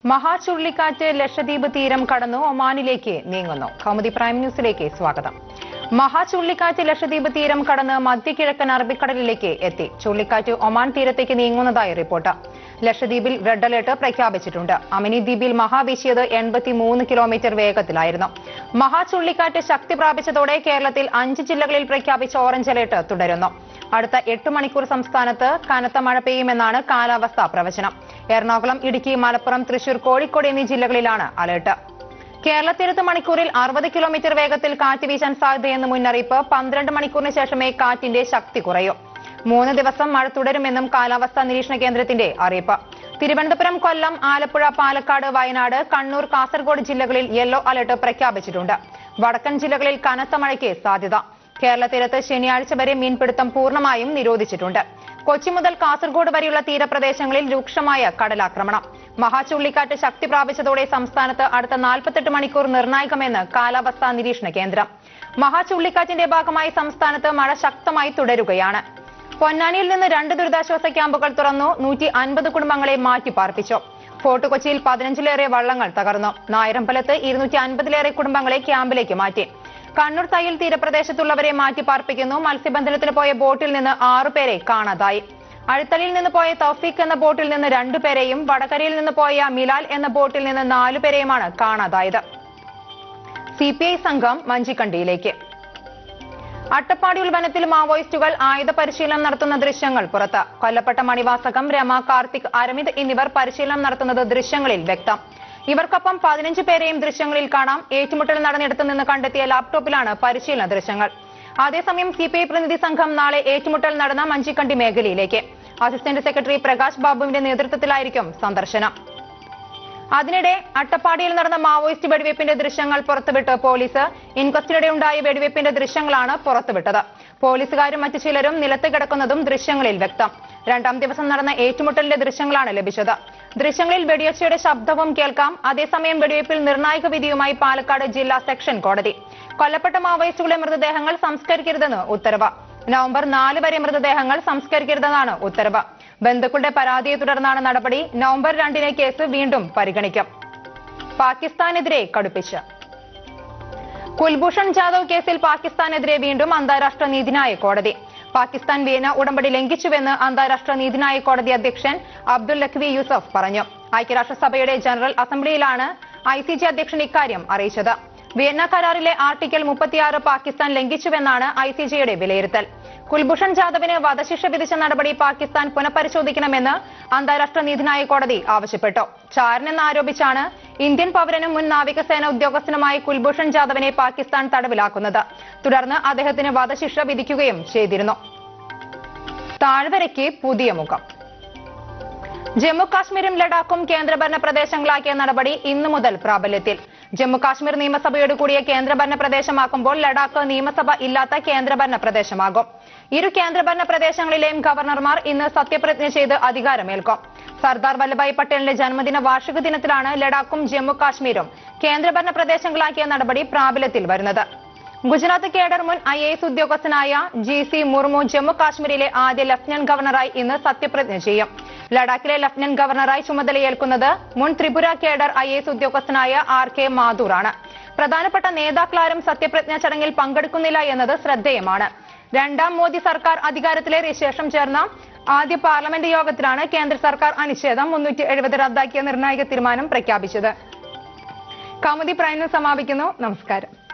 മഹാ ചുഴലിക്കാറ്റ് ലക്ഷദ്വീപ് തീരം കടന്നു ഒമാനിലേക്ക് നീങ്ങുന്നു കൗമുദി പ്രൈം ന്യൂസിലേക്ക് സ്വാഗതം മഹാ ചുഴലിക്കാറ്റ് ലക്ഷദ്വീപ് തീരം കടന്ന് മധ്യകിഴക്കൻ അറബിക്കടലിലേക്ക് എത്തി ചുഴലിക്കാറ്റ് ഒമാൻ തീരത്തേക്ക് നീങ്ങുന്നതായി റിപ്പോർട്ട് ലക്ഷദ്വീപിൽ റെഡ് അലർട്ട് പ്രഖ്യാപിച്ചിട്ടുണ്ട് അമിനി ദ്വീപിൽ മഹാ വീശിയത് എൺപത്തിമൂന്ന് കിലോമീറ്റർ വേഗത്തിലായിരുന്നു മഹാ ചുഴലിക്കാറ്റ് ശക്തി പ്രാപിച്ചതോടെ കേരളത്തിൽ അഞ്ച് ജില്ലകളിൽ പ്രഖ്യാപിച്ച ഓറഞ്ച് അലർട്ട് തുടരുന്നു അടുത്ത എട്ട് മണിക്കൂർ സംസ്ഥാനത്ത് കനത്ത മഴ പെയ്യുമെന്നാണ് കാലാവസ്ഥാ പ്രവചനം എറണാകുളം ഇടുക്കി മലപ്പുറം തൃശൂർ കോഴിക്കോട് എന്നീ ജില്ലകളിലാണ് അലർട്ട് കേരള തീരത്ത് മണിക്കൂറിൽ അറുപത് കിലോമീറ്റർ വേഗത്തിൽ കാറ്റ് വീശാൻ സാധ്യതയെന്ന് മുന്നറിയിപ്പ് പന്ത്രണ്ട് മണിക്കൂറിന് ശേഷമേ കാറ്റിന്റെ ശക്തി കുറയൂ മൂന്ന് ദിവസം മഴ തുടരുമെന്നും കാലാവസ്ഥാ നിരീക്ഷണ കേന്ദ്രത്തിന്റെ അറിയിപ്പ് തിരുവനന്തപുരം കൊല്ലം ആലപ്പുഴ പാലക്കാട് വയനാട് കണ്ണൂർ കാസർഗോഡ് ജില്ലകളിൽ യെല്ലോ അലർട്ട് പ്രഖ്യാപിച്ചിട്ടുണ്ട് വടക്കൻ ജില്ലകളിൽ കനത്ത മഴയ്ക്ക് സാധ്യത കേരള തീരത്ത് ശനിയാഴ്ച വരെ മീൻപിടുത്തം പൂർണ്ണമായും നിരോധിച്ചിട്ടുണ്ട് കൊച്ചി മുതൽ കാസർഗോഡ് വരെയുള്ള തീരപ്രദേശങ്ങളിൽ രൂക്ഷമായ കടലാക്രമണം മഹാചുഴലിക്കാറ്റ് ശക്തി പ്രാപിച്ചതോടെ സംസ്ഥാനത്ത് അടുത്ത നാൽപ്പത്തെട്ട് മണിക്കൂർ നിർണായകമെന്ന് കാലാവസ്ഥാ നിരീക്ഷണ കേന്ദ്രം മഹാചുഴലിക്കാറ്റിന്റെ ഭാഗമായി സംസ്ഥാനത്ത് മഴ ശക്തമായി തുടരുകയാണ് പൊന്നാനിയിൽ നിന്ന് രണ്ട് ദുരിതാശ്വാസ ക്യാമ്പുകൾ തുറന്നു നൂറ്റി അൻപത് കുടുംബങ്ങളെ മാറ്റിപ്പാർപ്പിച്ചു ഫോർട്ട് കൊച്ചിയിൽ പതിനഞ്ചിലേറെ വള്ളങ്ങൾ തകർന്നു നായരമ്പലത്ത് ഇരുന്നൂറ്റി അൻപതിലേറെ കുടുംബങ്ങളെ ക്യാമ്പിലേക്ക് മാറ്റി കണ്ണൂർ തയ്യൽ തീരപ്രദേശത്തുള്ളവരെ മാറ്റിപ്പാർപ്പിക്കുന്നു മത്സ്യബന്ധനത്തിന് പോയ ബോട്ടിൽ നിന്ന് ആറുപേരെ കാണാതായി അഴുത്തലിയിൽ നിന്ന് പോയ തൗഫീഖ് എന്ന ബോട്ടിൽ നിന്ന് രണ്ടുപേരെയും വടകരയിൽ നിന്ന് പോയ മിലാൽ എന്ന ബോട്ടിൽ നിന്ന് നാലുപേരെയുമാണ് കാണാതായത് സി പി ഐ സംഘം മഞ്ചിക്കണ്ടിയിലേക്ക് അട്ടപ്പാടിയിൽ വനത്തിൽ മാവോയിസ്റ്റുകൾ ആയുധ പരിശീലനം നടത്തുന്ന ദൃശ്യങ്ങൾ പുറത്ത് കൊല്ലപ്പെട്ട മണിവാസകം രമ കാർത്തിക് അരവിന്ദ് എന്നിവർ പരിശീലനം നടത്തുന്നത് ദൃശ്യങ്ങളിൽ വ്യക്തം ഇവർക്കൊപ്പം പതിനഞ്ച് പേരെയും ദൃശ്യങ്ങളിൽ കാണാം ഏറ്റുമുട്ടൽ നടന്നിടത്ത് നിന്ന് കണ്ടെത്തിയ ലാപ്ടോപ്പിലാണ് പരിശീലന ദൃശ്യങ്ങൾ അതേസമയം സിപിഐ പ്രതിനിധി സംഘം നാളെ ഏറ്റുമുട്ടൽ നടന്ന മഞ്ചിക്കണ്ടി മേഖലയിലേക്ക് അസിസ്റ്റന്റ് സെക്രട്ടറി പ്രകാശ് ബാബുവിന്റെ നേതൃത്വത്തിലായിരിക്കും സന്ദർശനം അതിനിടെ അട്ടപ്പാടിയിൽ നടന്ന മാവോയിസ്റ്റ് വെടിവയ്പ്പിന്റെ ദൃശ്യങ്ങൾ പുറത്തുവിട്ട് പോലീസ് ഇൻക്വസ്റ്റിനിടെ ഉണ്ടായ വെടിവയ്പ്പിന്റെ ദൃശ്യങ്ങളാണ് പുറത്തുവിട്ടത് പോലീസുകാരും മറ്റു ചിലരും നിലത്ത് കിടക്കുന്നതും ദൃശ്യങ്ങളിൽ വ്യക്തം രണ്ടാം ദിവസം നടന്ന ഏറ്റുമുട്ടലിന്റെ ദൃശ്യങ്ങളാണ് ലഭിച്ചത് ദൃശ്യങ്ങളിൽ വെടിയൊച്ചയുടെ ശബ്ദവും കേൾക്കാം അതേസമയം വെടിവയ്പ്പിൽ നിർണായക വിധിയുമായി പാലക്കാട് ജില്ലാ സെക്ഷൻ കോടതി കൊല്ലപ്പെട്ട മാവോയിസ്റ്റുകളുടെ മൃതദേഹങ്ങൾ സംസ്കരിക്കരുതെന്ന് ഉത്തരവ് നവംബർ നാല് വരെ മൃതദേഹങ്ങൾ സംസ്കരിക്കരുതെന്നാണ് ഉത്തരവ് ബന്ധുക്കളുടെ പരാതിയെ തുടർന്നാണ് നടപടി നവംബർ രണ്ടിന് കേസ് വീണ്ടും പരിഗണിക്കും പാകിസ്ഥാനെതിരെ കടുപ്പിച്ച് കുൽഭൂഷൺ ജാദവ് കേസിൽ പാകിസ്ഥാനെതിരെ വീണ്ടും അന്താരാഷ്ട്ര നീതിന്യായ കോടതി പാകിസ്ഥാൻ വിയന ഉടമ്പടി ലംഘിച്ചുവെന്ന് അന്താരാഷ്ട്ര നീതിന്യായ കോടതി അധ്യക്ഷൻ അബ്ദുൽ ലഖ്വി യൂസഫ് പറഞ്ഞു ഐക്യരാഷ്ട്രസഭയുടെ ജനറൽ അസംബ്ലിയിലാണ് ഐ സി ജി അധ്യക്ഷൻ ഇക്കാര്യം അറിയിച്ചത് വിയന്ന കരാറിലെ ആർട്ടിക്കിൾ മുപ്പത്തിയാറ് പാകിസ്ഥാൻ ലംഘിച്ചുവെന്നാണ് ഐ സി ജിയുടെ വിലയിരുത്തൽ കുൽഭൂഷൺ ജാദവിന് വധശിക്ഷ വിധിച്ച നടപടി പാകിസ്ഥാൻ പുനഃപരിശോധിക്കണമെന്ന് അന്താരാഷ്ട്ര നീതിന്യായ കോടതി ആവശ്യപ്പെട്ടു ചാരനെന്ന് ആരോപിച്ചാണ് ഇന്ത്യൻ പൌരനും മുൻ നാവികസേന ഉദ്യോഗസ്ഥനുമായ കുൽഭൂഷൺ ജാദവിനെ പാകിസ്ഥാൻ തടവിലാക്കുന്നത് തുടർന്ന് അദ്ദേഹത്തിന് വധശിക്ഷ വിധിക്കുകയും ചെയ്തിരുന്നു താഴ്വരയ്ക്ക് പുതിയ മുഖം ജമ്മു കാശ്മീരും ലഡാക്കും കേന്ദ്രഭരണ പ്രദേശങ്ങളാക്കിയ നടപടി ഇന്നു മുതൽ പ്രാബല്യത്തിൽ ജമ്മു കാശ്മീർ നിയമസഭയോട് കൂടിയ കേന്ദ്രഭരണ പ്രദേശമാക്കുമ്പോൾ ലഡാക്ക് നിയമസഭ ഇല്ലാത്ത കേന്ദ്രഭരണ പ്രദേശമാകും ഇരു കേന്ദ്രഭരണ പ്രദേശങ്ങളിലെയും ഗവർണർമാർ ഇന്ന് സത്യപ്രതിജ്ഞ ചെയ്ത് അധികാരമേൽക്കും സർദാർ വല്ലഭായ് പട്ടേലിന്റെ ജന്മദിന വാർഷിക ദിനത്തിലാണ് ലഡാക്കും ജമ്മു കാശ്മീരും കേന്ദ്രഭരണ പ്രദേശങ്ങളാക്കിയ നടപടി പ്രാബല്യത്തിൽ വരുന്നത് ഗുജറാത്ത് കേഡർ മുൻ ഐ എ എസ് ഉദ്യോഗസ്ഥനായ ജി സി മുർമു ജമ്മു കാശ്മീരിലെ ആദ്യ ലഫ്റ്റനന്റ് ഗവർണറായി ഇന്ന് സത്യപ്രതിജ്ഞ ചെയ്യും ലഡാക്കിലെ ലഫ്റ്റനന്റ് ഗവർണറായി ചുമതലയേൽക്കുന്നത് മുൻ ത്രിപുര കേഡർ ഐ എസ് ഉദ്യോഗസ്ഥനായ ആർ കെ മാഥൂർ ആണ് പ്രധാനപ്പെട്ട നേതാക്കളാരും സത്യപ്രതിജ്ഞ ചടങ്ങിൽ പങ്കെടുക്കുന്നില്ല എന്നത് ശ്രദ്ധേയമാണ് രണ്ടാം മോദി സർക്കാർ അധികാരത്തിലേറിയ ശേഷം ചേർന്ന ആദ്യ പാർലമെന്റ് യോഗത്തിലാണ് കേന്ദ്ര സർക്കാർ അനുച്ഛേദം മുന്നൂറ്റി എഴുപത് റദ്ദാക്കിയ നിർണായക തീരുമാനം പ്രഖ്യാപിച്ചത് കൗമുദി പ്രൈം ന്യൂസ് സമാപിക്കുന്നു നമസ്കാരം